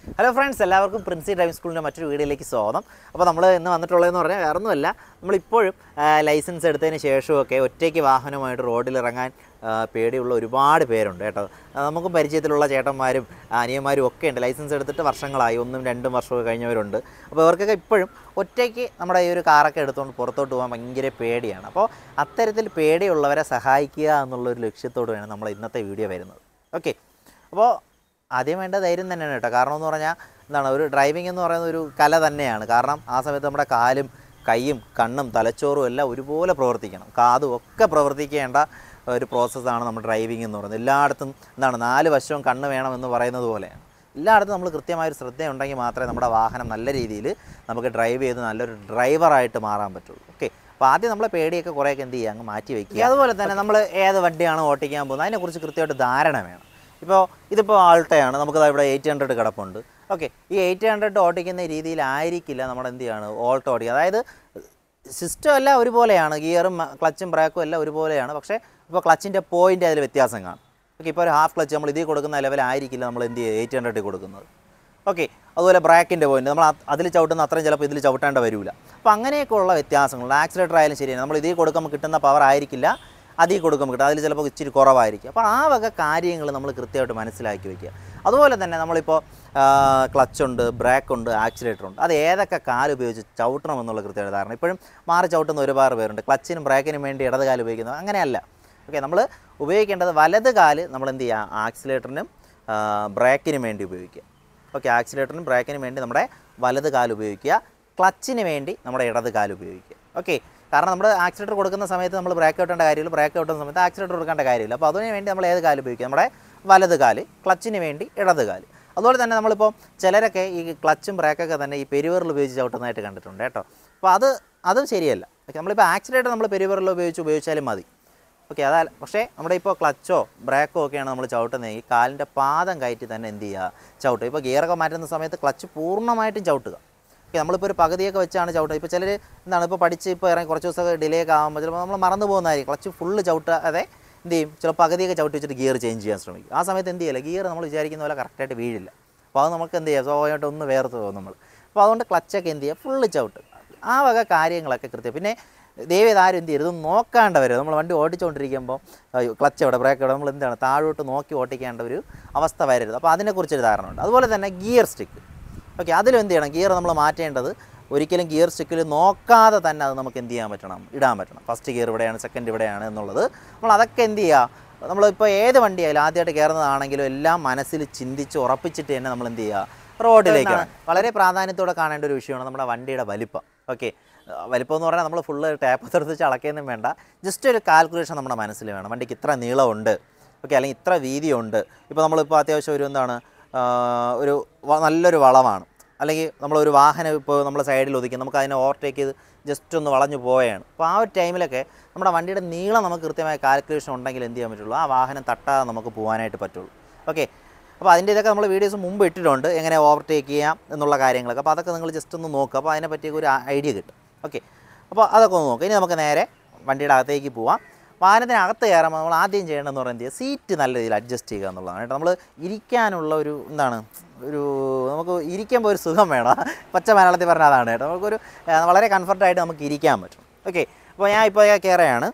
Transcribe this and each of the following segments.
Hello friends എല്ലാവർക്കും Princy driving സ്കൂളിൻ്റെ മറ്റൊരു വീഡിയോയിലേക്ക് സ്വാഗതം അപ്പോൾ നമ്മൾ ഇന്ന് വന്നിട്ടുള്ളതെന്ന് പറഞ്ഞാൽ വേറെ ഒന്നുമല്ല നമ്മളിപ്പോഴും ലൈസൻസ് എടുത്തതിന് ശേഷമൊക്കെ ഒറ്റയ്ക്ക് വാഹനമായിട്ട് റോഡിലിറങ്ങാൻ ആ, പേടിയുള്ള ഒരുപാട് പേരുണ്ട് കേട്ടോ ആ, നമുക്കും പരിചയത്തിലുള്ള ചേട്ടന്മാരും അനിയന്മാരും ഒക്കെ ഉണ്ട് ലൈസൻസ് എടുത്തിട്ട് വർഷങ്ങളായി ഒന്നും രണ്ടും വർഷമൊക്കെ കഴിഞ്ഞവരുണ്ട് അപ്പോൾ ഇവർക്കൊക്കെ ഇപ്പോഴും ഒറ്റയ്ക്ക് നമ്മുടെ ഈ ഒരു കാറൊക്കെ എടുത്തുകൊണ്ട് പുറത്തോട്ട് പോകാൻ ഭയങ്കര പേടിയാണ് അപ്പോൾ അത്തരത്തിൽ പേടിയുള്ളവരെ സഹായിക്കുക എന്നുള്ളൊരു ലക്ഷ്യത്തോടെയാണ് നമ്മൾ ഇന്നത്തെ വീഡിയോ വരുന്നത് ഓക്കെ അപ്പോൾ ആദ്യം വേണ്ട ധൈര്യം തന്നെയാണ് കേട്ടോ കാരണം എന്ന് പറഞ്ഞാൽ എന്താണ് ഒരു ഡ്രൈവിംഗ് എന്ന് പറയുന്ന ഒരു കല തന്നെയാണ് കാരണം ആ സമയത്ത് നമ്മുടെ കാലും കൈയും കണ്ണും തലച്ചോറും എല്ലാം ഒരുപോലെ പ്രവർത്തിക്കണം കാതും ഒക്കെ പ്രവർത്തിക്കേണ്ട ഒരു പ്രോസസ്സാണ് നമ്മൾ ഡ്രൈവിംഗ് എന്ന് പറയുന്നത് എല്ലായിടത്തും എന്താണ് നാല് വശവും കണ്ണ് വേണമെന്ന് പറയുന്നത് പോലെയാണ് എല്ലായിടത്തും നമ്മൾ കൃത്യമായൊരു ശ്രദ്ധയുണ്ടെങ്കിൽ മാത്രമേ നമ്മുടെ വാഹനം നല്ല രീതിയിൽ നമുക്ക് ഡ്രൈവ് ചെയ്ത് നല്ലൊരു ഡ്രൈവറായിട്ട് മാറാൻ പറ്റുള്ളൂ ഓക്കെ അപ്പോൾ ആദ്യം നമ്മളെ പേടിയൊക്കെ കുറേയൊക്കെ എന്ത് ചെയ്യുക അങ്ങ് മാറ്റി വയ്ക്കുക അതുപോലെ തന്നെ നമ്മൾ ഏത് വണ്ടിയാണ് ഓട്ടിക്കാൻ പോകുന്നത് അതിനെക്കുറിച്ച് കൃത്യമായിട്ട് ധാരണ വേണം ഇപ്പോൾ ഇതിപ്പോൾ ആൾട്ടയാണ് നമുക്കത് ഇവിടെ എയ്റ്റ് ഹൺഡ്രഡ് കിടപ്പുണ്ട് ഓക്കെ ഈ എയ്റ്റ് ഹൺഡ്രഡ് ഓടിക്കുന്ന രീതിയിലായിരിക്കില്ല നമ്മുടെ എന്ത് ചെയ്യാണ് ഓൾട്ടോ ഓടിക്കുക അതായത് സിസ്റ്റം എല്ലാം ഒരുപോലെയാണ് ഗിയറും ക്ലച്ചും ബ്രേക്കും എല്ലാം ഒരുപോലെയാണ് പക്ഷേ ഇപ്പോൾ ക്ലച്ചിൻ്റെ പോയിൻ്റ് അതിൽ വ്യത്യാസം കാണും ഓക്കെ ഇപ്പോൾ ഒരു ഹാഫ് ക്ലച്ച് നമ്മൾ ഇതിൽ കൊടുക്കുന്ന ലെവലായിരിക്കില്ല നമ്മൾ എന്ത് ചെയ്യുക എയ്റ്റ് ഹൺഡ്രഡിൽ കൊടുക്കുന്നത് ഓക്കെ അതുപോലെ ബ്രേക്കിൻ്റെ പോയിന്റ് നമ്മൾ അതിൽ ചവിട്ടുന്ന അത്രയും ചിലപ്പോൾ ഇതിൽ ചവിട്ടേണ്ട വരില്ല അപ്പോൾ അങ്ങനെയൊക്കെ ഉള്ള വ്യത്യാസങ്ങൾ ആക്സിലേറ്റർ ആയാലും ശരിയാണ് നമ്മൾ ഇതിൽ കൊടുക്കുമ്പോൾ കിട്ടുന്ന പവർ ആയിരിക്കില്ല അതിൽ കൊടുക്കുമ്പോൾ കിട്ടും അതിൽ ചിലപ്പോൾ ഇച്ചിരി കുറവായിരിക്കും അപ്പോൾ ആ വക കാര്യങ്ങൾ നമ്മൾ കൃത്യമായിട്ട് മനസ്സിലാക്കി വയ്ക്കുക അതുപോലെ തന്നെ നമ്മളിപ്പോൾ ക്ലച്ചുണ്ട് ബ്രേക്കുണ്ട് ആക്സിലേറ്റർ ഉണ്ട് അത് ഏതൊക്കെ കാല് ഉപയോഗിച്ച് ചവിട്ടണം എന്നുള്ള കൃത്യമായിട്ട് ധാരണ ഇപ്പോഴും മാറി ചവിട്ടുന്ന ഒരുപാട് പേരുണ്ട് ക്ലച്ചിനും ബ്രേക്കിനും വേണ്ടി ഇടത് കാല് ഉപയോഗിക്കുന്നത് അങ്ങനെയല്ല ഓക്കെ നമ്മൾ ഉപയോഗിക്കേണ്ടത് വലത് കാല് നമ്മൾ എന്ത് ചെയ്യുക ആക്സിലേറ്ററിനും ബ്രേക്കിനും വേണ്ടി ഉപയോഗിക്കുക ഓക്കെ ആക്സിലേറ്ററിനും ബ്രേക്കിനും വേണ്ടി നമ്മുടെ വലത് കാല് ഉപയോഗിക്കുക ക്ലച്ചിന് വേണ്ടി നമ്മുടെ ഇടത് കാല് ഉപയോഗിക്കുക ഓക്കെ കാരണം നമ്മൾ ആക്സിലേറ്റർ കൊടുക്കുന്ന സമയത്ത് നമ്മൾ ബ്രേക്ക് ഔട്ടേണ്ട കാര്യമില്ല ബ്രേക്ക് ഔട്ടുന്ന സമയത്ത് ആക്സിലേറ്റർ കൊടുക്കേണ്ട കാര്യമില്ല അപ്പോൾ അതിന് വേണ്ടി നമ്മൾ ഏത് കാല് ഉപയോഗിക്കുക നമ്മുടെ വലത് കാല് ക്ലച്ചിന് വേണ്ടി ഇടത് കാല് അതുപോലെ തന്നെ നമ്മളിപ്പോൾ ചിലരൊക്കെ ഈ ക്ലച്ചും ബ്രേക്കൊക്കെ തന്നെ ഈ പെരുവറിൽ ഉപയോഗിച്ച് ചവിട്ടുന്നതായിട്ട് കണ്ടിട്ടുണ്ട് കേട്ടോ അപ്പോൾ അത് അതും ശരിയല്ല ഓക്കെ നമ്മളിപ്പോൾ ആക്സിലേറ്റർ നമ്മൾ പെരുവറിൽ ഉപയോഗിച്ച് ഉപയോഗിച്ചാലും മതി ഓക്കെ അതാ പക്ഷേ നമ്മുടെ ഇപ്പോൾ ക്ലച്ചോ ബ്രേക്കോ ഒക്കെയാണ് നമ്മൾ ചവിട്ടുന്നതെങ്കിൽ കാലിൻ്റെ പാദം കയറ്റി തന്നെ എന്ത് ചെയ്യുക ചവിട്ടുക ഇപ്പോൾ ഗിയറൊക്കെ മാറ്റുന്ന സമയത്ത് ക്ലച്ച് പൂർണ്ണമായിട്ടും ചവിട്ടുക ഓക്കെ നമ്മളിപ്പോൾ ഒരു പകുതിയൊക്കെ വെച്ചാണ് ചവിട്ടുക ഇപ്പോൾ ചിലർ എന്താണ് ഇപ്പോൾ പഠിച്ച് ഇപ്പോൾ ഇറങ്ങി കുറച്ച് ദിവസമൊക്കെ ഡിലേ ഒക്കെ ആകുമ്പോൾ ചിലപ്പോൾ നമ്മൾ മറന്നു പോകുന്നതായിരിക്കും ക്ലച്ച് ഫുള്ള് ചവിട്ടുക അതെ എന്ത് ചെയ്യും ചിലപ്പോൾ പകുതിയൊക്കെ ചവിട്ടി വെച്ചിട്ട് ഗിയർ ചേഞ്ച് ചെയ്യാൻ ശ്രമിക്കും ആ സമയത്ത് എന്ത് ചെയ്യില്ല ഗിയർ നമ്മൾ വിചാരിക്കുന്ന പോലെ കറക്റ്റായിട്ട് വീഴില്ല അപ്പോൾ അത് നമുക്ക് എന്ത് ചെയ്യാം സ്വാഭാവികമായിട്ട് ഒന്ന് വേർത്ത് പോകും നമ്മൾ അപ്പോൾ അതുകൊണ്ട് ക്ലച്ചൊക്കെ എന്ത് ചെയ്യുക ഫുള്ള് ചവിട്ടുക ആ വക കാര്യങ്ങളൊക്കെ കൃത്യം പിന്നെ ദൈവം ഇതാരും എന്ത് ചെയ്യരുത് നോക്കാണ്ട് വരും നമ്മൾ വണ്ടി ഓടിച്ചുകൊണ്ടിരിക്കുമ്പോൾ അയ്യോ, ക്ലച്ച് എവിടെ ബ്രേക്ക് എവിടെ നമ്മൾ എന്താണ് താഴോട്ട് നോക്കി ഓട്ടിക്കേണ്ട ഒരു അവസ്ഥ വരരുത് അപ്പോൾ അതിനെക്കുറിച്ചൊരു ധാരണ ഉണ്ട് അതുപോലെ തന്നെ ഗിയർ സ്റ്റിക്ക് ഓക്കെ അതിലും എന്ത് ചെയ്യണം ഗിയർ നമ്മൾ മാറ്റേണ്ടത് ഒരിക്കലും ഗിയർ സ്റ്റിക്കിൽ നോക്കാതെ തന്നെ അത് നമുക്ക് എന്ത് ചെയ്യാൻ പറ്റണം ഇടാൻ പറ്റണം ഫസ്റ്റ് ഗിയർ ഇവിടെയാണ് സെക്കൻഡ് ഇവിടെയാണ് എന്നുള്ളത് നമ്മൾ അതൊക്കെ എന്ത് ചെയ്യുക നമ്മളിപ്പോൾ ഏത് വണ്ടിയായാലും ആദ്യമായിട്ട് കയറുന്നതാണെങ്കിലും എല്ലാം മനസ്സിൽ ചിന്തിച്ച് ഉറപ്പിച്ചിട്ട് തന്നെ നമ്മൾ എന്ത് ചെയ്യുക റോഡിലേക്ക് വളരെ പ്രാധാന്യത്തോടെ കാണേണ്ട ഒരു വിഷയമാണ് നമ്മുടെ വണ്ടിയുടെ വലിപ്പം ഓക്കെ വലിപ്പം എന്ന് പറഞ്ഞാൽ നമ്മൾ ഫുള്ള് ടാപ്പ് തെടുത്ത് അളക്കുകയൊന്നും വേണ്ട ജസ്റ്റ് ഒരു കാൽക്കുലേഷൻ നമ്മുടെ മനസ്സിൽ വേണം വണ്ടിക്ക് ഇത്ര നീളമുണ്ട് ഓക്കെ അല്ലെങ്കിൽ ഇത്ര വീതിയുണ്ട് ഇപ്പോൾ നമ്മളിപ്പോൾ അത്യാവശ്യം ഒരു എന്താണ് ആ, ഒരു വ- നല്ലൊരു വളവാണ് അല്ലെങ്കിൽ നമ്മളൊരു വാഹനം ഇപ്പോൾ നമ്മൾ സൈഡിൽ ഒതുക്കി നമുക്ക് അതിനെ ഓവർടേക്ക് ചെയ്ത് ജസ്റ്റ് ഒന്ന് വളഞ്ഞു പോവുകയാണ് അപ്പോൾ ആ ഒരു ടൈമിലൊക്കെ നമ്മുടെ വണ്ടിയുടെ നീളം നമുക്ക് കൃത്യമായ കാൽക്കുലേഷൻ ഉണ്ടെങ്കിൽ എന്ത് ചെയ്യാൻ പറ്റുള്ളൂ ആ വാഹനം തട്ടാതെ നമുക്ക് പോകാനായിട്ട് പറ്റുള്ളൂ ഓക്കെ അപ്പോൾ അതിൻ്റെ ഇതൊക്കെ നമ്മൾ വീഡിയോസ് മുമ്പ് ഇട്ടിട്ടുണ്ട് എങ്ങനെ ഓവർടേക്ക് ചെയ്യാം എന്നുള്ള കാര്യങ്ങളൊക്കെ അപ്പോൾ അതൊക്കെ നിങ്ങൾ ജസ്റ്റ് ഒന്ന് നോക്കുക അപ്പോൾ അതിനെ പറ്റിയൊക്കെ ഒരു ഐഡിയ കിട്ടും ഓക്കെ അപ്പോൾ അതൊക്കെ ഒന്ന് നോക്കുക ഇനി നമുക്ക് നേരെ വണ്ടിയുടെ അകത്തേക്ക് പോവാം വാഹനത്തിനകത്ത് കയറുമ്പോൾ നമ്മൾ ആദ്യം ചെയ്യേണ്ടതെന്ന് പറയുന്നത് സീറ്റ് നല്ല രീതിയിൽ അഡ്ജസ്റ്റ് ചെയ്യുക എന്നുള്ളതാണ് കേട്ടോ നമ്മൾ ഇരിക്കാനുള്ള ഒരു എന്താണ് ഒരു നമുക്ക് ഇരിക്കുമ്പോൾ ഒരു സുഖം വേണം പച്ച മലയാളത്തിൽ പറഞ്ഞാൽ അതാണ് കേട്ടോ നമുക്കൊരു ആ, വളരെ കംഫർട്ടായിട്ട് നമുക്ക് ഇരിക്കാൻ പറ്റും ഓക്കെ അപ്പോൾ ഞാൻ ഇപ്പോൾ കയറുകയാണ്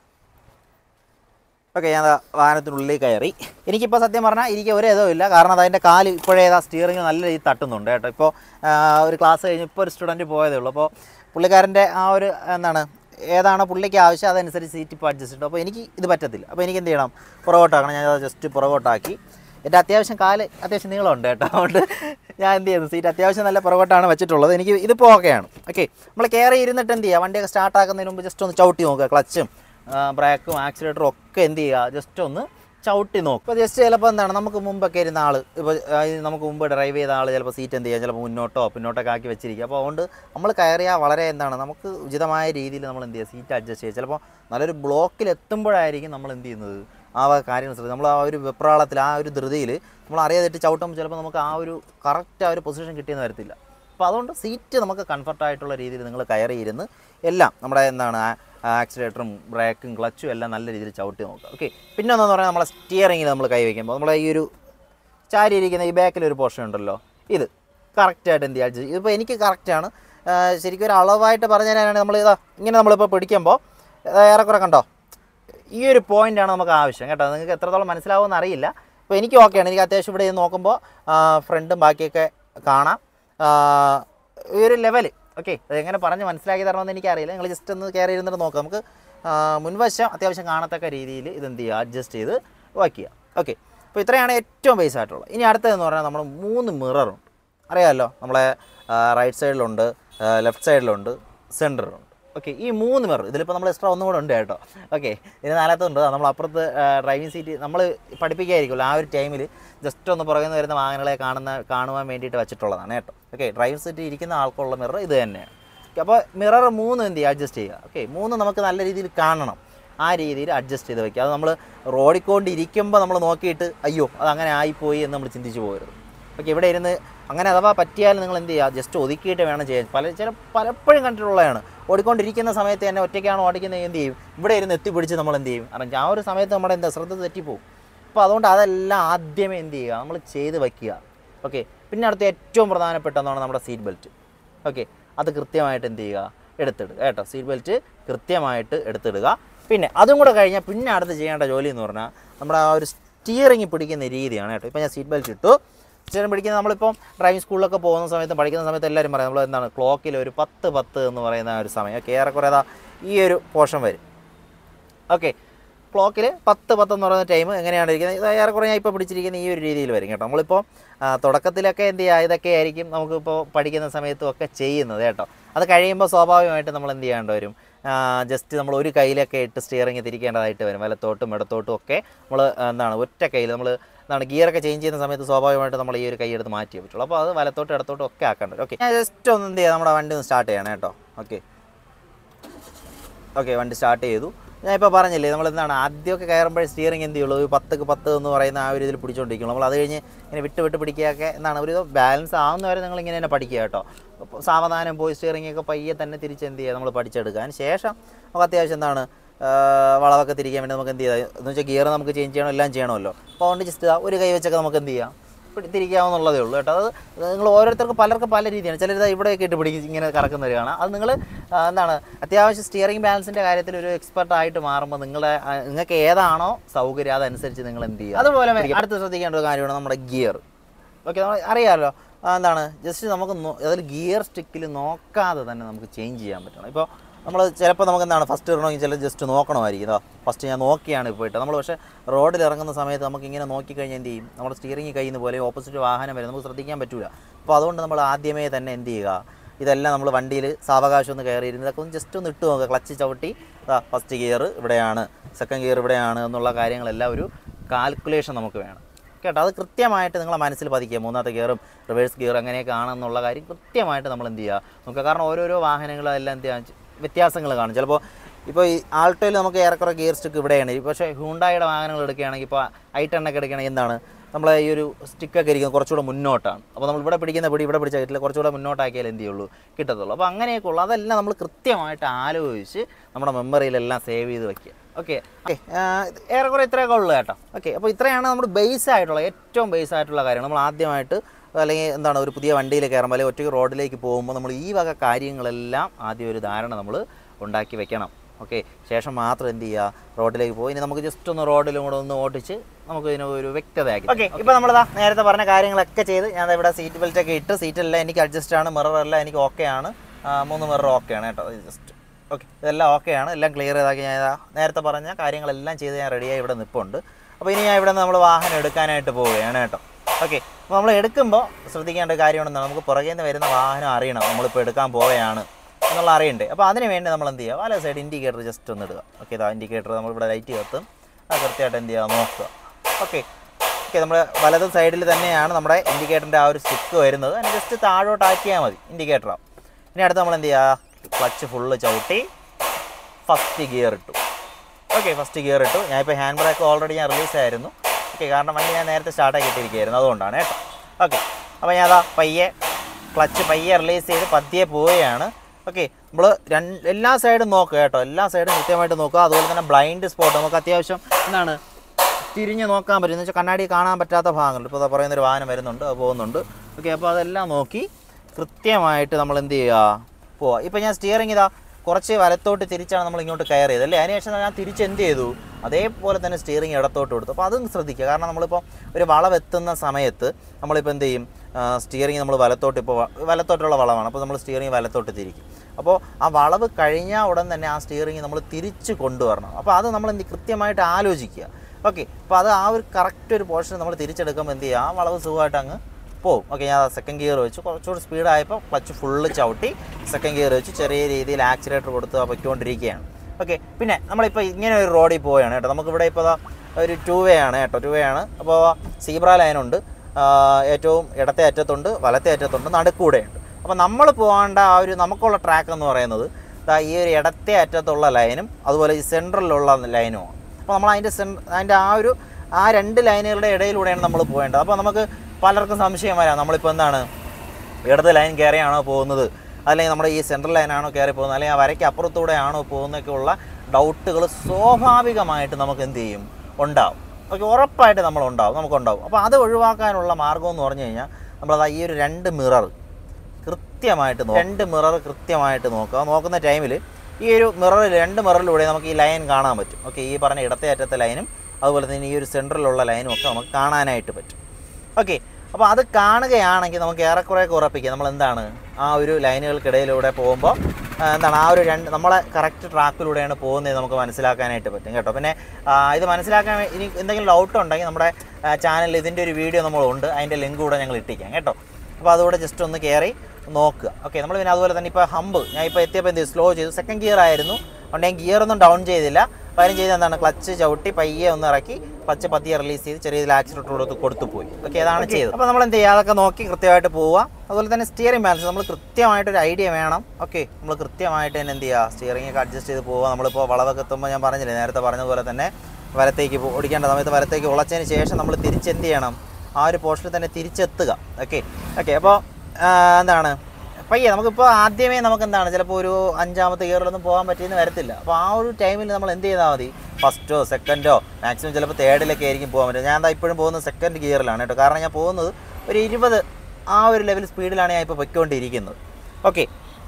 ഓക്കെ ഞാൻ ദാ വാഹനത്തിനുള്ളിൽ കയറി എനിക്കിപ്പോൾ സത്യം പറഞ്ഞാൽ ഇരിക്കുക ഒരു ഇതോ ഇല്ല കാരണം അത് അതിൻ്റെ കാല് ഇപ്പോഴേ ഏതാ സ്റ്റിയറിംഗ് നല്ല രീതിയിൽ തട്ടുന്നുണ്ട് കേട്ടോ ഇപ്പോൾ ആ, ഒരു ക്ലാസ് കഴിഞ്ഞ് ഇപ്പോൾ ഒരു സ്റ്റുഡൻറ്റ് പോയതേ ഉള്ളൂ അപ്പോൾ പുള്ളിക്കാരൻ്റെ ആ ഒരു എന്താണ് ഏതാണോ പുള്ളിക്ക് ആവശ്യം അതനുസരിച്ച് സീറ്റ് ഇപ്പോൾ അഡ്ജസ്റ്റ് ചെയ്തു അപ്പോൾ എനിക്ക് ഇത് പറ്റത്തില്ല അപ്പോൾ എനിക്ക് എന്ത് ചെയ്യണം പുറകോട്ടാക്കണം ഞാൻ ജസ്റ്റ് പുറകോട്ടാക്കി എൻ്റെ അത്യാവശ്യം കാല് അത്യാവശ്യം നീളമുണ്ട് കേട്ടോ അതുകൊണ്ട് ഞാൻ എന്ത് ചെയ്യുന്നു സീറ്റ് അത്യാവശ്യം നല്ല പുറകോട്ടാണ് വെച്ചിട്ടുള്ളത് എനിക്ക് ഇതിപ്പോൾ ഓക്കെയാണ് ഓക്കെ നമ്മൾ കയറി ഇരുന്നിട്ട് എന്ത് ചെയ്യുക വണ്ടിയൊക്കെ സ്റ്റാർട്ട് ആക്കുന്നതിന് മുമ്പ് ജസ്റ്റ് ഒന്ന് ചവിട്ടി നോക്കുക ക്ലച്ചും ബ്രേക്കും ആക്സിലേറ്ററും ഒക്കെ എന്ത് ചെയ്യുക ജസ്റ്റ് ഒന്ന് ചവിട്ടി നോക്കും ഇപ്പോൾ ജസ്റ്റ് ചിലപ്പോൾ എന്താണ് നമുക്ക് മുമ്പൊക്കെ ഇരുന്ന ആൾ ഇപ്പോൾ നമുക്ക് മുമ്പ് ഡ്രൈവ് ചെയ്ത ആൾ ചിലപ്പോൾ സീറ്റ് എന്ത് ചെയ്യുക ചിലപ്പോൾ മുന്നോട്ടോ പിന്നോട്ടൊക്കെ ആക്കി വെച്ചിരിക്കുക അപ്പോൾ അതുകൊണ്ട് നമ്മൾ കയറിയാൽ വളരെ എന്താണ് നമുക്ക് ഉചിതമായ രീതിയിൽ നമ്മൾ എന്ത് ചെയ്യുക സീറ്റ് അഡ്ജസ്റ്റ് ചെയ്യുക ചിലപ്പോൾ നല്ലൊരു ബ്ലോക്കിൽ എത്തുമ്പോഴായിരിക്കും നമ്മൾ എന്ത് ചെയ്യുന്നത് ആ വക കാര്യങ്ങൾ ശ്രദ്ധിക്കും നമ്മൾ ആ ഒരു വെപ്രാളത്തിൽ ആ ഒരു ധൃതിയിൽ നമ്മൾ അറിയാതിട്ട് ചവിട്ടുമ്പോൾ ചിലപ്പോൾ നമുക്ക് ആ ഒരു കറക്റ്റ് ആ ഒരു പൊസിഷൻ കിട്ടിയെന്ന് വരത്തില്ല അപ്പോൾ അതുകൊണ്ട് സീറ്റ് നമുക്ക് കംഫർട്ടായിട്ടുള്ള രീതിയിൽ നിങ്ങൾ കയറിയിരുന്ന് എല്ലാം നമ്മുടെ എന്താണ് ആക്സിലേറ്ററും ബ്രേക്കും ക്ലച്ചും എല്ലാം നല്ല രീതിയിൽ ചവിട്ടി നോക്കുക ഓക്കെ പിന്നെ ഒന്നെന്ന് പറഞ്ഞാൽ നമ്മളെ സ്റ്റിയറിങ്ങിൽ നമ്മൾ കൈ വയ്ക്കുമ്പോൾ നമ്മളെ ഈ ഒരു ചാരി ഇരിക്കുന്ന ഈ ബാക്കിൽ ഒരു പോർഷൻ ഉണ്ടല്ലോ ഇത് കറക്റ്റായിട്ട് എന്ത് ചെയ്യുക adjust- ഇതിപ്പോൾ എനിക്ക് കറക്റ്റാണ് ശരിക്കും ഒരു അളവായിട്ട് പറഞ്ഞു തരാനാണ് നമ്മൾ ഇതാ ഇങ്ങനെ നമ്മളിപ്പോൾ പിടിക്കുമ്പോൾ ഇതാ ഏറെക്കുറെ കണ്ടോ ഈ ഒരു പോയിൻ്റാണ് നമുക്ക് ആവശ്യം കേട്ടോ നിങ്ങൾക്ക് എത്രത്തോളം മനസ്സിലാവുമെന്ന് അറിയില്ല അപ്പോൾ എനിക്ക് ഓക്കെയാണ് എനിക്ക് അത്യാവശ്യം ഇവിടെ ഇരുന്ന് നോക്കുമ്പോൾ ഫ്രണ്ടും ബാക്കിയൊക്കെ കാണാം ആ, ഈ ഒരു ലെവൽ ഓക്കെ അതെങ്ങനെ പറഞ്ഞ് മനസ്സിലാക്കി തരണമെന്ന് എനിക്കറിയില്ല നിങ്ങൾ ജസ്റ്റ് ഒന്ന് കയറി ഇരുന്നിട്ട് നോക്കാം നമുക്ക് ആ, മുൻവശം അത്യാവശ്യം കാണത്തക്ക രീതിയിൽ ഇത് എന്ത് ചെയ്യുക അഡ്ജസ്റ്റ് ചെയ്ത് വയ്ക്കുക ഓക്കെ അപ്പോൾ ഇത്രയാണ് ഏറ്റവും ബേസ് ആയിട്ടുള്ളത് ഇനി അടുത്തതെന്ന് പറഞ്ഞാൽ നമ്മൾ മൂന്ന് മിററുണ്ട് അറിയാമല്ലോ നമ്മളെ റൈറ്റ് സൈഡിലുണ്ട് ലെഫ്റ്റ് സൈഡിലുണ്ട് സെൻറ്ററിലുണ്ട് ഓക്കെ ഈ മൂന്ന് മിറർ ഇതിലിപ്പോൾ നമ്മൾ എക്സ്ട്രാ ഒന്നും കൂടെ ഉണ്ട് കേട്ടോ ഓക്കെ ഇതിന് നാലത്തുണ്ട് നമ്മൾ അപ്പുറത്ത് ഡ്രൈവിംഗ് സീറ്റ് നമ്മൾ പഠിപ്പിക്കായിരിക്കുമല്ലോ ആ ഒരു ടൈമിൽ ജസ്റ്റ് ഒന്ന് പുറകെ നിന്ന് വരുന്ന വാഹനങ്ങളെ കാണുന്ന കാണുവാൻ വേണ്ടിയിട്ട് വെച്ചിട്ടുള്ളതാണ് കേട്ടോ ഓക്കെ ഡ്രൈവിംഗ് സീറ്റ് ഇരിക്കുന്ന ആൾക്കുള്ള മിറർ ഇത് തന്നെയാണ് അപ്പോൾ മിറർ മൂന്ന് എന്ത് ചെയ്യുക അഡ്ജസ്റ്റ് ചെയ്യുക ഓക്കെ മൂന്ന് നമുക്ക് നല്ല രീതിയിൽ കാണണം ആ രീതിയിൽ അഡ്ജസ്റ്റ് ചെയ്ത് വെക്കുക അത് നമ്മൾ റോഡിക്കൊണ്ടിരിക്കുമ്പോൾ നമ്മൾ നോക്കിയിട്ട് അയ്യോ അത് അങ്ങനെ ആയിപ്പോയി എന്ന് നമ്മൾ ചിന്തിച്ച് പോകരുത് ഓക്കെ ഇവിടെ ഇരുന്ന് അങ്ങനെ അഥവാ പറ്റിയാൽ നിങ്ങൾ എന്ത് ചെയ്യുക ജസ്റ്റ് ഒതുക്കിയിട്ട് വേണം ചെയ്യാൻ പല ചില പലപ്പോഴും കണ്ടിട്ടുള്ളതാണ് ഓടിക്കൊണ്ടിരിക്കുന്ന സമയത്ത് തന്നെ ഒറ്റയ്ക്കാണ് ഓടിക്കുന്നത് എന്ത് ചെയ്യും ഇവിടെ ഇരുന്ന് എത്തിപ്പിടിച്ച് നമ്മൾ എന്ത് ചെയ്യും കാരണം ആ ഒരു സമയത്ത് നമ്മുടെ എന്താ ശ്രദ്ധ തെറ്റിപ്പോവും അപ്പോൾ അതുകൊണ്ട് അതെല്ലാം ആദ്യമേ എന്ത് ചെയ്യുക നമ്മൾ ചെയ്ത് വയ്ക്കുക ഓക്കെ പിന്നെ അടുത്ത ഏറ്റവും പ്രധാനപ്പെട്ട ഒന്നാണ് നമ്മുടെ സീറ്റ് ബെൽറ്റ് ഓക്കെ അത് കൃത്യമായിട്ട് എന്ത് ചെയ്യുക എടുത്തിടുക കേട്ടോ സീറ്റ് ബെൽറ്റ് കൃത്യമായിട്ട് എടുത്തിടുക പിന്നെ അതും കൂടെ കഴിഞ്ഞാൽ പിന്നെ അടുത്ത് ചെയ്യേണ്ട ജോലി എന്ന് പറഞ്ഞാൽ നമ്മുടെ ആ ഒരു സ്റ്റിയറിങ് പിടിക്കുന്ന രീതിയാണ് കേട്ടോ ഇപ്പോൾ ഞാൻ സീറ്റ് ബെൽറ്റ് ഇട്ടു സ്റ്റിയറിംഗ് പിടിക്കുന്ന നമ്മളിപ്പം ഡ്രൈവിംഗ് സ്കൂളിലൊക്കെ പോകുന്ന സമയത്ത് പഠിക്കുന്ന സമയത്ത് എല്ലാവരും പറയും നമ്മൾ എന്താണ് ക്ലോക്കിൽ ഒരു പത്ത് പത്ത് എന്ന് പറയുന്ന ആ ഒരു സമയം ഓക്കെ ഏറെക്കുറെ അതാ ഈ ഒരു പോർഷൻ വരും ഓക്കെ ക്ലോക്കിൽ പത്ത് പത്ത് എന്ന് പറയുന്ന ടൈം എങ്ങനെയാണ് ഇരിക്കുന്നത് ഇത് ഏറെക്കുറെ ഞാൻ ഇപ്പോൾ പിടിച്ചിരിക്കുന്ന ഈ ഒരു രീതിയിൽ വരും കേട്ടോ നമ്മളിപ്പോൾ ആ, തുടക്കത്തിലൊക്കെ എന്ത് ചെയ്യുക ഇതൊക്കെ ആയിരിക്കും നമുക്കിപ്പോൾ പഠിക്കുന്ന സമയത്തും ഒക്കെ ചെയ്യുന്നത് കേട്ടോ അത് കഴിയുമ്പോൾ സ്വാഭാവികമായിട്ട് നമ്മൾ എന്ത് ചെയ്യേണ്ടി വരും ജസ്റ്റ് നമ്മൾ ഒരു കയ്യിലൊക്കെ ഇട്ട് സ്റ്റിയറിംഗ് തിരിക്കേണ്ടതായിട്ട് വരും വലത്തോട്ടും ഇടത്തോട്ടും ഒക്കെ നമ്മൾ എന്താണ് ഒറ്റ കയ്യിൽ നമ്മൾ എന്താണ് ഗിയറൊക്കെ ചേഞ്ച് ചെയ്യുന്ന സമയത്ത് സ്വാഭാവികമായിട്ട് നമ്മൾ ഈ ഒരു കൈ എടുത്ത് മാറ്റിയേ പറ്റുള്ളൂ അപ്പോൾ അത് വലത്തോട്ടും ഇടത്തോട്ടും ഒക്കെ ആക്കേണ്ടത് ഓക്കെ ഞാൻ ജസ്റ്റ് ഒന്ന് എന്ത് ചെയ്യാം നമ്മുടെ വണ്ടി ഒന്ന് സ്റ്റാർട്ട് ചെയ്യണം കേട്ടോ ഓക്കെ ഓക്കെ വണ്ടി സ്റ്റാർട്ട് ചെയ്തു ഞാൻ ഇപ്പോൾ പറഞ്ഞില്ലേ നമ്മൾ എന്താണ് ആദ്യമൊക്കെ കയറുമ്പോൾ സ്റ്റിയറിംഗ് എന്ത് ചെയ്യുള്ളൂ ഒരു പത്തക്ക് പത്ത് എന്ന് പറയുന്ന ആ ഒരു ഇതിൽ പിടിച്ചുകൊണ്ടിരിക്കുള്ളൂ നമ്മൾ അത് കഴിഞ്ഞ് ഇങ്ങനെ വിട്ട് വിട്ട് പിടിക്കുകയൊക്കെ എന്താണ് ഒരു ബാലൻസ് ആവുന്നവരെ നിങ്ങൾ ഇങ്ങനെ തന്നെ പഠിക്കുക കേട്ടോ അപ്പോൾ സാവധാനം പോയി സ്റ്റിയറിംഗ് ഒക്കെ പയ്യെ തന്നെ തിരിച്ച് എന്ത് ചെയ്യുക നമ്മൾ പഠിച്ചെടുക്കുക അതിന് ശേഷം നമുക്ക് അത്യാവശ്യം എന്താണ് ആ, വളവൊക്കെ തിരിക്കാൻ വേണ്ടി നമുക്ക് എന്ത് ചെയ്യാം എന്ന് വെച്ചാൽ ഗിയർ നമുക്ക് ചേഞ്ച് ചെയ്യണം എല്ലാം ചെയ്യണമല്ലോ അപ്പോൾ അതുകൊണ്ട് ജസ്റ്റ് ഒരു കൈ വെച്ചൊക്കെ നമുക്ക് എന്ത് ചെയ്യാം പിടി- തിരിക്കാവുന്നുള്ളതേ ഉള്ളൂ കേട്ടോ അത് നിങ്ങൾ ഓരോരുത്തർക്കും പലർക്കും പല രീതിയാണ് ചിലർ ഇവിടെയൊക്കെ ഇട്ട് പിടിക്കും ഇങ്ങനെ കറക്കുന്നവർ കാണാം അത് നിങ്ങൾ എന്താണ് അത്യാവശ്യം സ്റ്റിയറിംഗ് ബാലൻസിൻ്റെ കാര്യത്തിൽ ഒരു എക്സ്പെർട്ട് ആയിട്ട് മാറുമ്പോൾ നിങ്ങളെ ആ, നിങ്ങൾക്ക് ഏതാണോ സൗകര്യം അതനുസരിച്ച് നിങ്ങൾ എന്ത് ചെയ്യുക അതുപോലെ അടുത്ത് ശ്രദ്ധിക്കേണ്ട ഒരു കാര്യമാണ് നമ്മുടെ ഗിയർ ഓക്കെ നമ്മൾ അറിയാമല്ലോ ആ, എന്താണ് ജസ്റ്റ് നമുക്ക് നോ- അതിൽ ഗിയർ സ്റ്റിക്കിൽ നോക്കാതെ തന്നെ നമുക്ക് ചേഞ്ച് ചെയ്യാൻ പറ്റണം ഇപ്പോൾ നമ്മൾ ചിലപ്പോൾ നമുക്ക് എന്താണ് ഫസ്റ്റ് ഇടണമെങ്കിൽ ചില ജസ്റ്റ് നോക്കണമായിരിക്കും ഇതാ ഫസ്റ്റ് ഞാൻ നോക്കിയാണ് ഇപ്പോൾ ഇട്ടത് നമ്മൾ പക്ഷേ റോഡിൽ ഇറങ്ങുന്ന സമയത്ത് നമുക്ക് ഇങ്ങനെ നോക്കിക്കഴിഞ്ഞാൽ എന്ത് ചെയ്യും നമ്മുടെ സ്റ്റിയറിംഗ് കയ്യിൽ നിന്ന് പോലെ ഓപ്പോസിറ്റ് വാഹനം വരും നമുക്ക് ശ്രദ്ധിക്കാൻ പറ്റില്ല അപ്പോൾ അതുകൊണ്ട് നമ്മൾ ആദ്യമേ തന്നെ എന്ത് ചെയ്യുക ഇതെല്ലാം നമ്മൾ വണ്ടിയിൽ സാവകാശം ഒന്ന് കയറിയിരുന്ന് ഇതൊക്കെ ഒന്ന് ജസ്റ്റ് ഒന്ന് ഇട്ട് നോക്കുക ക്ലച്ച് ചവിട്ടി ഫസ്റ്റ് ഗിയർ ഇവിടെയാണ് സെക്കൻഡ് ഗിയർ ഇവിടെയാണ് എന്നുള്ള കാര്യങ്ങളെല്ലാം ഒരു കാൽക്കുലേഷൻ നമുക്ക് വേണം കേട്ടോ അത് കൃത്യമായിട്ട് നിങ്ങളെ മനസ്സിൽ പതിക്കുക മൂന്നാമത്തെ ഗിയറും റിവേഴ്സ് ഗിയർ അങ്ങനെയൊക്കെ ആണെന്നുള്ള കാര്യം കൃത്യമായിട്ട് നമ്മൾ എന്ത് ചെയ്യുക നോക്കുക കാരണം ഓരോരോ വാഹനങ്ങളെല്ലാം എന്ത് ചെയ്യാൻ വ്യത്യാസങ്ങൾ കാണും ചിലപ്പോൾ ഇപ്പോൾ ഈ ആൾട്ടോയിൽ നമുക്ക് ഏറെക്കുറെ ഗിയർ സ്റ്റിക്ക് ഇവിടെയാണ് പക്ഷേ ഹുണ്ടായുടെ വാഹനങ്ങൾ എടുക്കുകയാണെങ്കിൽ ഇപ്പോൾ ഐ ടെണ്ണൊക്കെ എടുക്കുകയാണെങ്കിൽ എന്താണ് നമ്മളെ ഈ ഒരു സ്റ്റിക്കൊക്കെ ഇരിക്കുന്നത് കുറച്ചുകൂടെ മുന്നോട്ടാണ് അപ്പോൾ നമ്മൾ ഇവിടെ പിടിക്കുന്ന പിടി ഇവിടെ പിടിച്ച കിട്ടില്ല കുറച്ചുകൂടെ മുന്നോട്ടാക്കിയാൽ എന്ത് ചെയ്യുള്ളൂ കിട്ടത്തുള്ളൂ അപ്പോൾ അങ്ങനെയൊക്കെ ഉള്ളൂ അതെല്ലാം നമ്മൾ കൃത്യമായിട്ട് ആലോചിച്ച് നമ്മുടെ മെമ്മറിയിലെല്ലാം സേവ് ചെയ്ത് വെക്കുക ഓക്കെ ഓക്കെ ഏറെക്കുറെ ഇത്രയൊക്കെ ഉള്ളൂ കേട്ടോ ഓക്കെ അപ്പോൾ ഇത്രയാണ് നമ്മുടെ ബേസ് ആയിട്ടുള്ള ഏറ്റവും ബേസ് ആയിട്ടുള്ള കാര്യം നമ്മൾ ആദ്യമായിട്ട് അല്ലെങ്കിൽ എന്താണ് ഒരു പുതിയ വണ്ടിയിൽ കയറുമ്പോൾ അല്ലെങ്കിൽ ഒറ്റയ്ക്ക് റോഡിലേക്ക് പോകുമ്പോൾ നമ്മൾ ഈ വക കാര്യങ്ങളെല്ലാം ആദ്യം ഒരു ധാരണ നമ്മൾ ഉണ്ടാക്കി വെക്കണം ഓക്കെ ശേഷം മാത്രം എന്ത് ചെയ്യുക റോഡിലേക്ക് പോയി ഇനി നമുക്ക് ജസ്റ്റ് ഒന്ന് റോഡിലും കൂടെ ഒന്ന് ഓടിച്ച് നമുക്ക് ഇതിന് ഒരു വ്യക്തതയാക്കി ഓക്കെ ഇപ്പോൾ നമ്മളിതാ നേരത്തെ പറഞ്ഞ കാര്യങ്ങളൊക്കെ ചെയ്ത് ഞാൻ ഇവിടെ സീറ്റ് ബെൽറ്റ് ഒക്കെ ഇട്ട് സീറ്റെല്ലാം എനിക്ക് അഡ്ജസ്റ്റ് ആണ് മിറർ എല്ലാം എനിക്ക് ഓക്കെ ആണ് ആ, മൂന്ന് മിറർ ഓക്കെ ആണ് കേട്ടോ ജസ്റ്റ് ഓക്കെ ഇതെല്ലാം ഓക്കെ ആണ് എല്ലാം ക്ലിയർ ചെയ്താക്കി ഞാൻ ഇതാ നേരത്തെ പറഞ്ഞ കാര്യങ്ങളെല്ലാം ചെയ്ത് ഞാൻ റെഡിയായി ഇവിടെ നിൽപ്പുണ്ട് അപ്പോൾ ഇനി ഞാൻ ഇവിടെ നിന്ന് നമ്മൾ വാഹനം എടുക്കാനായിട്ട് പോവുകയാണ് കേട്ടോ ഓക്കെ അപ്പോൾ നമ്മൾ എടുക്കുമ്പോൾ ശ്രദ്ധിക്കേണ്ട കാര്യമാണെന്ന് നമുക്ക് പുറകെ നിന്ന് വരുന്ന വാഹനം അറിയണം നമ്മളിപ്പോൾ എടുക്കാൻ പോവുകയാണ് എന്നുള്ള അറിയണ്ടേ അപ്പോൾ അതിന് വേണ്ടി നമ്മൾ എന്ത് ചെയ്യുക വല സൈഡ് ഇൻഡിക്കേറ്റർ ജസ്റ്റ് ഒന്ന് ഇടുക ഓക്കെ ഇതാ ഇൻഡിക്കേറ്റർ നമ്മളിവിടെ ലൈറ്റ് കത്തും അത് കൃത്യമായിട്ട് എന്ത് ചെയ്യുക നോക്കുക ഓക്കെ ഓക്കെ നമ്മുടെ വലത് സൈഡിൽ തന്നെയാണ് നമ്മുടെ ഇൻഡിക്കേറ്ററിൻ്റെ ആ ഒരു സ്റ്റിക്ക് വരുന്നത് അതിന് ജസ്റ്റ് താഴോട്ട് ആക്കിയാൽ മതി ഇൻഡിക്കേറ്ററാണ് ഇനി അടുത്ത് നമ്മൾ എന്ത് ചെയ്യുക ക്ലച്ച് ഫുള്ള് ചവിട്ടി ഫസ്റ്റ് ഗിയർ ഇട്ടു ഓക്കെ ഫസ്റ്റ് ഗിയർ ഇട്ടു ഞാൻ ഇപ്പോൾ ഹാൻഡ് ബ്രേക്ക് ഓൾറെഡി ഞാൻ റിലീസ് ആയിരുന്നു ഓക്കെ കാരണം വണ്ടി ഞാൻ നേരത്തെ സ്റ്റാർട്ടാക്കി ഇട്ടിരിക്കുകയായിരുന്നു അതുകൊണ്ടാണ് കേട്ടോ ഓക്കെ അപ്പോൾ ഞാൻ അതാ പയ്യെ ക്ലച്ച് പയ്യെ റിലീസ് ചെയ്ത് പതിയെ പോവുകയാണ് ഓക്കെ നമ്മൾ രണ്ട് എല്ലാ സൈഡും നോക്കുക കേട്ടോ എല്ലാ സൈഡും കൃത്യമായിട്ട് നോക്കുക അതുപോലെ തന്നെ ബ്ലൈൻഡ് സ്പോട്ട് നമുക്ക് അത്യാവശ്യം എന്താണ് തിരിഞ്ഞ് നോക്കാൻ പറ്റും എന്ന് വെച്ചാൽ കണ്ണാടി കാണാൻ പറ്റാത്ത ഭാഗങ്ങളുണ്ട് ഇപ്പോൾ പറയുന്നൊരു വാഹനം വരുന്നുണ്ട് അത് പോകുന്നുണ്ട് ഓക്കെ അപ്പോൾ അതെല്ലാം നോക്കി കൃത്യമായിട്ട് നമ്മൾ എന്ത് ചെയ്യുക പോവാം ഇപ്പം ഞാൻ സ്റ്റിയറിംഗ് ഇതാ കുറച്ച് വലത്തോട്ട് തിരിച്ചാണ് നമ്മൾ ഇങ്ങോട്ട് കയർ ചെയ്തത് അല്ലേ അതിനുശേഷം ഞാൻ തിരിച്ച് എന്ത് ചെയ്തു അതേപോലെ തന്നെ സ്റ്റിയറിംഗ് ഇടത്തോട്ട് കൊടുത്തു അപ്പോൾ അതും ശ്രദ്ധിക്കുക കാരണം നമ്മളിപ്പോൾ ഒരു വളവെത്തുന്ന സമയത്ത് നമ്മളിപ്പോൾ എന്ത് ചെയ്യും സ്റ്റിയറിംഗ് നമ്മൾ വലത്തോട്ട് ഇപ്പോൾ വ- വലത്തോട്ടുള്ള വളവാണ് അപ്പോൾ നമ്മൾ സ്റ്റിയറിംഗ് വലത്തോട്ട് തിരിക്കും അപ്പോൾ ആ വളവ് കഴിഞ്ഞാൽ ഉടൻ തന്നെ ആ സ്റ്റിയറിംഗ് നമ്മൾ തിരിച്ച് കൊണ്ടുവരണം അപ്പോൾ അത് നമ്മൾ എന്ത് കൃത്യമായിട്ട് ആലോചിക്കുക ഓക്കെ അപ്പോൾ അത് ആ ഒരു കറക്റ്റ് ഒരു പോർഷൻ നമ്മൾ തിരിച്ചെടുക്കുമ്പോൾ എന്ത് ചെയ്യുക ആ വളവ് സുഖമായിട്ട് അങ്ങ് പോവും ഓക്കെ ഞാൻ സെക്കൻഡ് ഗിയർ വെച്ച് കുറച്ചുകൂടി സ്പീഡായപ്പോൾ ക്ലച്ച് ഫുള്ള് ചവിട്ടി സെക്കൻഡ് ഗിയർ വെച്ച് ചെറിയ രീതിയിൽ ആക്സിലേറ്റർ കൊടുത്ത് പൊയ്ക്കൊണ്ടിരിക്കുകയാണ് ഓക്കെ പിന്നെ നമ്മളിപ്പോൾ ഇങ്ങനെ ഒരു റോഡിൽ പോവുകയാണ് കേട്ടോ നമുക്കിവിടെ ഇപ്പോൾ ദാ ഒരു ടു വേ ആണ് കേട്ടോ ടു വേ ആണ് അപ്പോൾ സീബ്ര ലൈനുണ്ട് ഏറ്റവും ഇടത്തെ അറ്റത്തുണ്ട് വലത്തെ അറ്റത്തുണ്ട് നടുക്കൂടെയുണ്ട് അപ്പോൾ നമ്മൾ പോകേണ്ട ആ ഒരു നമുക്കുള്ള ട്രാക്ക് എന്ന് പറയുന്നത് ദാ ഈ ഒരു ഇടത്തെ അറ്റത്തുള്ള ലൈനും അതുപോലെ ഈ സെൻട്രലിലുള്ള ലൈനുമാണ് അപ്പോൾ നമ്മൾ അതിൻ്റെ സെൻ അതിൻ്റെ ആ ഒരു ആ രണ്ട് ലൈനുകളുടെ ഇടയിലൂടെയാണ് നമ്മൾ പോകേണ്ടത് അപ്പോൾ നമുക്ക് പലർക്കും സംശയം വരാം നമ്മളിപ്പോൾ എന്താണ് ഇടത് ലൈൻ കയറിയാണോ പോകുന്നത് അല്ലെങ്കിൽ നമ്മുടെ ഈ സെൻട്രൽ ലൈനാണോ കയറി പോകുന്നത് അല്ലെങ്കിൽ ആ വരയ്ക്ക് അപ്പുറത്തൂടെ ആണോ പോകുന്നതൊക്കെയുള്ള ഡൗട്ടുകൾ സ്വാഭാവികമായിട്ട് നമുക്ക് എന്ത് ചെയ്യും ഉണ്ടാവും ഓക്കെ ഉറപ്പായിട്ട് നമ്മൾ ഉണ്ടാവും നമുക്കുണ്ടാവും അപ്പോൾ അത് ഒഴിവാക്കാനുള്ള മാർഗ്ഗം എന്ന് പറഞ്ഞു കഴിഞ്ഞാൽ നമ്മളത് ഈ ഒരു രണ്ട് മിറർ കൃത്യമായിട്ട് നോ- രണ്ട് മിറർ കൃത്യമായിട്ട് നോക്കുക നോക്കുന്ന ടൈമിൽ ഈ ഒരു മിററിൽ രണ്ട് മിററിലൂടെ നമുക്ക് ഈ ലൈൻ കാണാൻ പറ്റും ഓക്കെ ഈ പറഞ്ഞ ഇടത്തെ അറ്റത്തെ ലൈനും അതുപോലെ തന്നെ ഈ ഒരു സെൻട്രലുള്ള ലൈനും ഒക്കെ നമുക്ക് കാണാനായിട്ട് പറ്റും ഓക്കെ അപ്പോൾ അത് കാണുകയാണെങ്കിൽ നമുക്ക് ഏറെക്കുറെയൊക്കെ ഉറപ്പിക്കുക നമ്മൾ എന്താണ് ആ ഒരു ലൈനുകൾക്കിടയിലൂടെ പോകുമ്പോൾ ആ, എന്താണ് ആ ഒരു രണ്ട് നമ്മളെ കറക്റ്റ് ട്രാക്കിലൂടെയാണ് പോകുന്നത് നമുക്ക് മനസ്സിലാക്കാനായിട്ട് പറ്റും കേട്ടോ പിന്നെ ആ, ഇത് മനസ്സിലാക്കാൻ വേ- ഇനി എന്തെങ്കിലും ഡൗട്ട് ഉണ്ടെങ്കിൽ നമ്മുടെ ചാനലിൽ ഇതിൻ്റെ ഒരു വീഡിയോ നമ്മളുണ്ട് അതിൻ്റെ ലിങ്ക് കൂടെ ഞങ്ങൾ ഇട്ടിക്കാം കേട്ടോ അപ്പോൾ അതുകൂടെ ജസ്റ്റ് ഒന്ന് കയറി നോക്കുക ഓക്കെ നമ്മൾ പിന്നെ അതുപോലെ തന്നെ ഇപ്പോൾ ഹമ്പ് ഞാൻ ഇപ്പോൾ എത്തിയപ്പോൾ എന്ത് സ്ലോ ചെയ്തു സെക്കൻഡ് ഗിയർ ആയിരുന്നു അതുകൊണ്ട് ഞാൻ ഗിയർ ഒന്നും ഡൗൺ ചെയ്തില്ല പകരം ചെയ്ത് എന്താണ് ക്ലച്ച് ചവിട്ടി പയ്യെ ഒന്ന് ഇറക്കി ക്ലച്ച് പതിയെ റിലീസ് ചെയ്ത് ചെറിയ രീതിയിൽ ആക്സിഡൻറ്റ് കൊടുത്ത് കൊടുത്തു പോയി ഓക്കെ അതാണ് ചെയ്തത് അപ്പോൾ നമ്മൾ എന്ത് ചെയ്യുക അതൊക്കെ നോക്കി കൃത്യമായിട്ട് പോവുക അതുപോലെ തന്നെ സ്റ്റിയറിംഗ് ബാലൻസ് നമ്മൾ കൃത്യമായിട്ടൊരു ഐഡിയ വേണം ഓക്കെ നമ്മൾ കൃത്യമായിട്ട് തന്നെ എന്ത് ചെയ്യുക സ്റ്റിയറിംഗ് ഒക്കെ അഡ്ജസ്റ്റ് ചെയ്ത് പോവുക നമ്മളിപ്പോൾ വളവൊക്കെ എത്തുമ്പോൾ ഞാൻ പറഞ്ഞില്ലേ നേരത്തെ പറഞ്ഞതുപോലെ തന്നെ വലത്തേക്ക് പോ- ഓടിക്കേണ്ട സമയത്ത് വലത്തേക്ക് ഉളച്ചതിന് ശേഷം നമ്മൾ തിരിച്ചെന്ത് ചെയ്യണം ആ ഒരു പോർഷനിൽ തന്നെ തിരിച്ചെത്തുക ഓക്കെ ഓക്കെ അപ്പോൾ എന്താണ് പയ്യെ നമുക്കിപ്പോൾ ആദ്യമേ നമുക്ക് എന്താണ് ചിലപ്പോൾ ഒരു അഞ്ചാമത്തെ ഗിയറിലൊന്നും പോകാൻ പറ്റിയെന്ന് വരത്തില്ല അപ്പോൾ ആ ഒരു ടൈമിൽ നമ്മൾ എന്ത് ചെയ്താൽ മതി ഫസ്റ്റോ സെക്കൻഡോ മാക്സിമം ചിലപ്പോൾ തേർഡിലൊക്കെ ആയിരിക്കും പോകാൻ പറ്റുക ഞാൻ എന്താ ഇപ്പോഴും പോകുന്നത് സെക്കൻഡ് ഗിയറിലാണ് കേട്ടോ കാരണം ഞാൻ പോകുന്നത് ഒരു ഇരുപത് ആ ഒരു ലെവൽ സ്പീഡിലാണ് ഞാൻ ഇപ്പോൾ പൊയ്ക്കൊണ്ടിരിക്കുന്നത് ഓക്കെ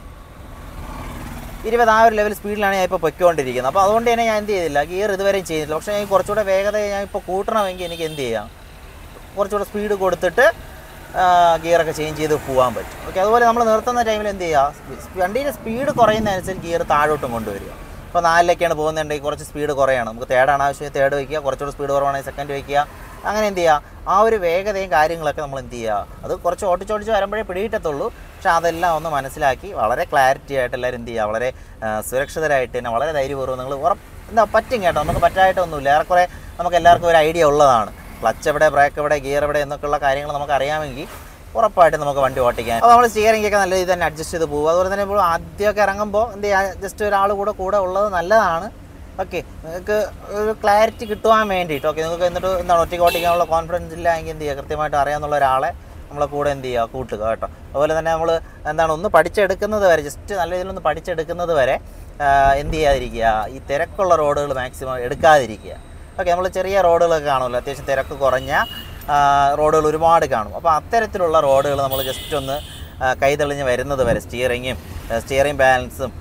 ഇരുപത് ആ ഒരു ലെവൽ സ്പീഡിലാണ് ഞാൻ ഇപ്പോൾ പൊയ്ക്കൊണ്ടിരിക്കുന്നത് അപ്പോൾ അതുകൊണ്ട് തന്നെ ഞാൻ എന്ത് ചെയ്തില്ല ഗിയർ ഇതുവരെയും ചെയ്തിട്ടില്ല പക്ഷേ ഞാൻ കുറച്ചുകൂടെ വേഗത ഞാൻ ഇപ്പോൾ കൂട്ടണമെങ്കിൽ എനിക്ക് എന്ത് ചെയ്യാം കുറച്ചുകൂടെ സ്പീഡ് കൊടുത്തിട്ട് ഗിയറൊക്കെ ചേഞ്ച് ചെയ്ത് പോകാൻ പറ്റും ഓക്കെ അതുപോലെ നമ്മൾ നിർത്തുന്ന ടൈമിൽ എന്ത് ചെയ്യുക വണ്ടീൻ്റെ സ്പീഡ് കുറയുന്നതനുസരിച്ച് ഗിയർ താഴോട്ടും കൊണ്ടുവരിക ഇപ്പോൾ നാലിലേക്കാണ് പോകുന്നുണ്ടെങ്കിൽ കുറച്ച് സ്പീഡ് കുറയണം നമുക്ക് തേർഡാണ് ആവശ്യം തേർഡ് വയ്ക്കുക കുറച്ചുകൂടെ സ്പീഡ് കുറവാണെങ്കിൽ സെക്കൻഡ് വയ്ക്കുക അങ്ങനെ എന്ത് ചെയ്യുക ആ ഒരു വേഗതയും കാര്യങ്ങളൊക്കെ നമ്മൾ എന്ത് ചെയ്യുക അത് കുറച്ച് ഓടിച്ചോടിച്ച് വരുമ്പോഴേ പിടിയിട്ടത്തുള്ളൂ പക്ഷേ അതെല്ലാം ഒന്ന് മനസ്സിലാക്കി വളരെ ക്ലാരിറ്റി ആയിട്ട് എല്ലാവരും എന്ത് ചെയ്യുക വളരെ ആ, സുരക്ഷിതരായിട്ട് തന്നെ വളരെ ധൈര്യപൂർവ്വം നിങ്ങൾ ഉറപ്പ് എന്താ പറ്റും കേട്ടോ നമുക്ക് പറ്റായിട്ടൊന്നുമില്ല ഏറെക്കുറെ നമുക്ക് എല്ലാവർക്കും ഒരു ഐഡിയ ഉള്ളതാണ് ക്ലച്ച് എവിടെ ബ്രേക്ക് എവിടെ ഗിയർ എവിടെ എന്നൊക്കെയുള്ള കാര്യങ്ങൾ നമുക്ക് അറിയാമെങ്കിൽ ഉറപ്പായിട്ടും നമുക്ക് വണ്ടി ഓട്ടിക്കാൻ അപ്പോൾ നമ്മൾ സ്റ്റിയറിംഗ് ഒക്കെ നല്ല രീതിയിൽ തന്നെ അഡ്ജസ്റ്റ് ചെയ്ത് പോകും അതുപോലെ തന്നെ ഇപ്പോൾ ആദ്യമൊക്കെ ഇറങ്ങുമ്പോൾ എന്ത് ചെയ്യുക ജസ്റ്റ് ഒരാൾ കൂടെ കൂടെ ഉള്ളത് നല്ലതാണ് ഓക്കെ നിങ്ങൾക്ക് ഒരു ക്ലാരിറ്റി കിട്ടുവാൻ വേണ്ടിയിട്ട് ഓക്കെ നിങ്ങൾക്ക് എന്നിട്ട് എന്താണ് ഒറ്റയ്ക്ക് ഓട്ടിക്കാനുള്ള കോൺഫിഡൻസ് ഇല്ല എങ്കിൽ എന്ത് ചെയ്യുക കൃത്യമായിട്ട് അറിയാവുന്ന ഒരാളെ നമ്മളെ കൂടെ എന്ത് ചെയ്യുക കൂട്ടുക കേട്ടോ അതുപോലെ തന്നെ നമ്മൾ എന്താണ് ഒന്ന് പഠിച്ചെടുക്കുന്നത് വരെ ജസ്റ്റ് നല്ല രീതിയിലൊന്ന് പഠിച്ചെടുക്കുന്നത് വരെ ആ, എന്ത് ചെയ്യാതിരിക്കുക ഈ തിരക്കുള്ള റോഡുകൾ മാക്സിമം എടുക്കാതിരിക്കുക ഓക്കെ നമ്മൾ ചെറിയ റോഡുകളൊക്കെ കാണുമല്ലോ അത്യാവശ്യം തിരക്ക് കുറഞ്ഞ ആ, റോഡുകൾ ഒരുപാട് കാണും അപ്പോൾ അത്തരത്തിലുള്ള റോഡുകൾ നമ്മൾ ജസ്റ്റ് ഒന്ന് ആ, കൈതെളിഞ്ഞ് വരുന്നത് വരെ സ്റ്റിയറിങ്ങും സ്റ്റിയറിംഗ് ബാലൻസും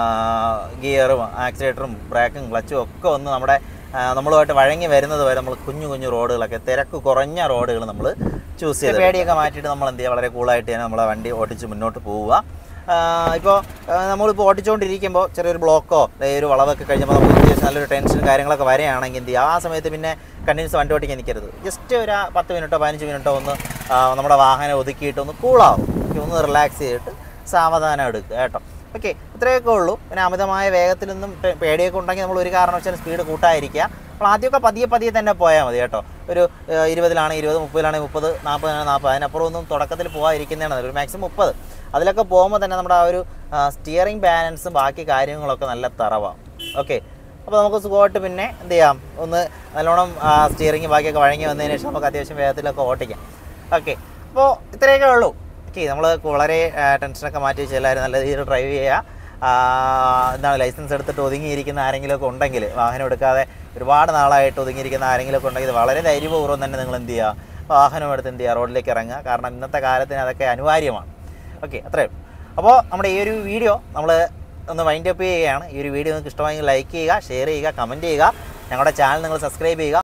ഗിയറും ആക്സിലേറ്ററും ബ്രേക്കും ക്ലച്ചും ഒക്കെ ഒന്ന് നമ്മുടെ ആ, നമ്മളുമായിട്ട് വഴങ്ങി വരുന്നത് വരെ നമ്മൾ കുഞ്ഞു കുഞ്ഞു റോഡുകളൊക്കെ തിരക്ക് കുറഞ്ഞ റോഡുകൾ നമ്മൾ ചൂസ് ചെയ്ത് പേടിയൊക്കെ മാറ്റിയിട്ട് നമ്മൾ എന്ത് ചെയ്യുക വളരെ കൂളായിട്ട് തന്നെ നമ്മളെ വണ്ടി ഓടിച്ച് മുന്നോട്ട് പോവുക ഇപ്പോൾ നമ്മളിപ്പോൾ ഓടിച്ചുകൊണ്ടിരിക്കുമ്പോൾ ചെറിയൊരു ബ്ലോക്കോ അല്ലെങ്കിൽ ഒരു വളവൊക്കെ കഴിഞ്ഞപ്പോൾ നമുക്ക് അത്യാവശ്യം നല്ലൊരു ടെൻഷനും കാര്യങ്ങളൊക്കെ വരികയാണെങ്കിൽ എന്ത് ചെയ്യുക ആ സമയത്ത് പിന്നെ കണ്ടിന്യൂസ് വണ്ടി ഓടിക്കാൻ നിൽക്കരുത് ജസ്റ്റ് ഒരു ആ പത്ത് മിനിറ്റോ പതിനഞ്ച് മിനിറ്റോ ഒന്ന് ആ, നമ്മുടെ വാഹനം ഒതുക്കിയിട്ട് ഒന്ന് കൂളാവും ഒന്ന് റിലാക്സ് ചെയ്തിട്ട് സാവധാനം എടുക്കുക കേട്ടോ ഓക്കെ ഇത്രയൊക്കെ ഉള്ളൂ പിന്നെ അമിതമായ വേഗത്തിലൊന്നും പേ- പേടിയൊക്കെ ഉണ്ടെങ്കിൽ നമ്മൾ ഒരു കാരണവശാലും സ്പീഡ് കൂട്ടാതിരിക്കുക അപ്പോൾ ആദ്യമൊക്കെ പതിയെ പതിയെ തന്നെ പോയാൽ മതി കേട്ടോ ഒരു ഏഹ്, ഇരുപതിലാണ് ഇരുപത് മുപ്പതിലാണെങ്കിൽ മുപ്പത് നാൽപ്പതിനാണ് നാൽപ്പത് അതിനപ്പുറം ഒന്നും തുടക്കത്തിൽ പോകാതിരിക്കുന്നതാണ് നല്ലത്. ഒരു മാക്സിമം മുപ്പത് അതിലൊക്കെ പോകുമ്പോൾ തന്നെ നമ്മുടെ ആ ഒരു സ്റ്റിയറിംഗ് ബാലൻസും ബാക്കി കാര്യങ്ങളൊക്കെ നല്ല തറവാം ഓക്കെ അപ്പോൾ നമുക്ക് സുഖമായിട്ട് പിന്നെ എന്ത് ചെയ്യാം ഒന്ന് നല്ലോണം സ്റ്റിയറിംഗ് ബാക്കിയൊക്കെ വഴങ്ങി വന്നതിന് ശേഷം നമുക്ക് അത്യാവശ്യം വേഗത്തിലൊക്കെ ഓട്ടിക്കാം ഓക്കെ അപ്പോൾ ഇത്രയൊക്കെ ഉള്ളൂ ഓക്കെ നമ്മൾ വളരെ ആ, ടെൻഷനൊക്കെ മാറ്റി വെച്ച് എല്ലാവരും നല്ല രീതിയിൽ ഡ്രൈവ് ചെയ്യുക ആ, എന്താണ് ലൈസൻസ് എടുത്തിട്ട് ഒതുങ്ങിയിരിക്കുന്ന ആരെങ്കിലുമൊക്കെ ഉണ്ടെങ്കിൽ വാഹനം എടുക്കാതെ ഒരുപാട് നാളായിട്ട് ഒതുങ്ങിയിരിക്കുന്ന ആരെങ്കിലുമൊക്കെ ഉണ്ടെങ്കിൽ ഇത് വളരെ ധൈര്യപൂർവ്വം തന്നെ നിങ്ങൾ എന്ത് ചെയ്യുക വാഹനം എടുത്ത് എന്ത് ചെയ്യുക റോഡിലേക്ക് ഇറങ്ങുക കാരണം ഇന്നത്തെ കാലത്തിന് അതൊക്കെ അനിവാര്യമാണ് ഓക്കെ അത്രയും അപ്പോൾ നമ്മുടെ ഈ ഒരു വീഡിയോ നമ്മൾ ഒന്ന് വൈൻഡ് അപ്പ് ചെയ്യുകയാണ് ഈ ഒരു വീഡിയോ നിങ്ങൾക്ക് ഇഷ്ടമായെങ്കിൽ ലൈക്ക് ചെയ്യുക ഷെയർ ചെയ്യുക കമൻറ്റ് ചെയ്യുക ഞങ്ങളുടെ ചാനൽ നിങ്ങൾ സബ്സ്ക്രൈബ് ചെയ്യുക